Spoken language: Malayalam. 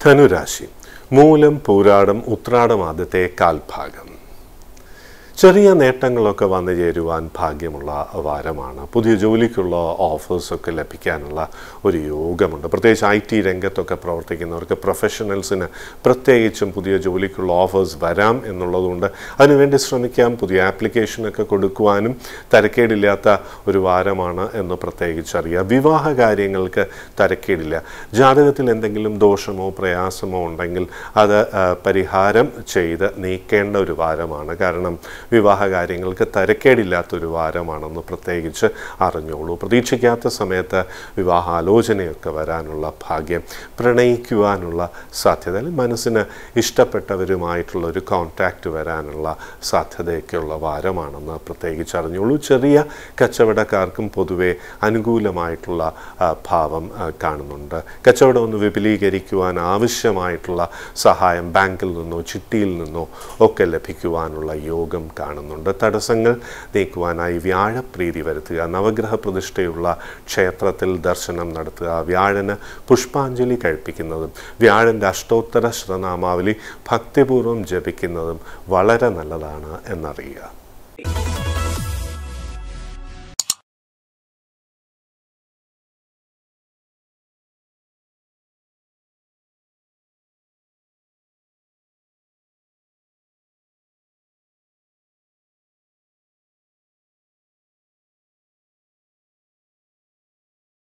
ധനുരാശി മൂലം പൂരാടം ഉത്രാടം ആദ്യത്തെ കാൽഭാഗം ചെറിയ നേട്ടങ്ങളൊക്കെ വന്നു ചേരുവാൻ ഭാഗ്യമുള്ള വാരമാണ് പുതിയ ജോലിക്കുള്ള ഓഫേഴ്സൊക്കെ ലഭിക്കാനുള്ള ഒരു യോഗമുണ്ട് പ്രത്യേകിച്ച് ഐ ടി രംഗത്തൊക്കെ പ്രവർത്തിക്കുന്നവർക്ക് പ്രൊഫഷണൽസിന് പ്രത്യേകിച്ചും പുതിയ ജോലിക്കുള്ള ഓഫേഴ്സ് വരാം എന്നുള്ളതുകൊണ്ട് അതിനുവേണ്ടി ശ്രമിക്കാം പുതിയ ആപ്ലിക്കേഷനൊക്കെ കൊടുക്കുവാനും തരക്കേടില്ലാത്ത ഒരു വാരമാണ് എന്ന് പ്രത്യേകിച്ച് അറിയാം വിവാഹ കാര്യങ്ങൾക്ക് തരക്കേടില്ല ജാതകത്തിൽ എന്തെങ്കിലും ദോഷമോ പ്രയാസമോ ഉണ്ടെങ്കിൽ അത് ആ, പരിഹാരം ചെയ്ത് നീക്കേണ്ട ഒരു വാരമാണ് കാരണം വിവാഹ കാര്യങ്ങൾക്ക് തരക്കേടില്ലാത്തൊരു വാരമാണെന്ന് പ്രത്യേകിച്ച് അറിഞ്ഞോളൂ പ്രതീക്ഷിക്കാത്ത സമയത്ത് വിവാഹാലോചനയൊക്കെ വരാനുള്ള ഭാഗ്യം പ്രണയിക്കുവാനുള്ള സാധ്യത അല്ലെങ്കിൽ മനസ്സിന് ഇഷ്ടപ്പെട്ടവരുമായിട്ടുള്ള ഒരു കോൺടാക്റ്റ് വരാനുള്ള സാധ്യതയൊക്കെയുള്ള വാരമാണെന്ന് പ്രത്യേകിച്ച് അറിഞ്ഞോളൂ ചെറിയ കച്ചവടക്കാർക്കും പൊതുവെ അനുകൂലമായിട്ടുള്ള ആ, ഭാവം ആ, കാണുന്നുണ്ട് കച്ചവടം ഒന്ന് വിപുലീകരിക്കുവാൻ ആവശ്യമായിട്ടുള്ള സഹായം ബാങ്കിൽ നിന്നോ ചിട്ടിയിൽ നിന്നോ ഒക്കെ ലഭിക്കുവാനുള്ള യോഗം കാണുന്നുണ്ട് തടസ്സങ്ങൾ നീക്കുവാനായി വ്യാഴപ്രീതി വരുത്തുക നവഗ്രഹ പ്രതിഷ്ഠയുള്ള ക്ഷേത്രത്തിൽ ദർശനം നടത്തുക വ്യാഴന് പുഷ്പാഞ്ജലി കഴിപ്പിക്കുന്നതും വ്യാഴൻ്റെ അഷ്ടോത്തര ശ്രീനാമാവലി ഭക്തിപൂർവ്വം ജപിക്കുന്നതും വളരെ നല്ലതാണ് എന്നറിയുക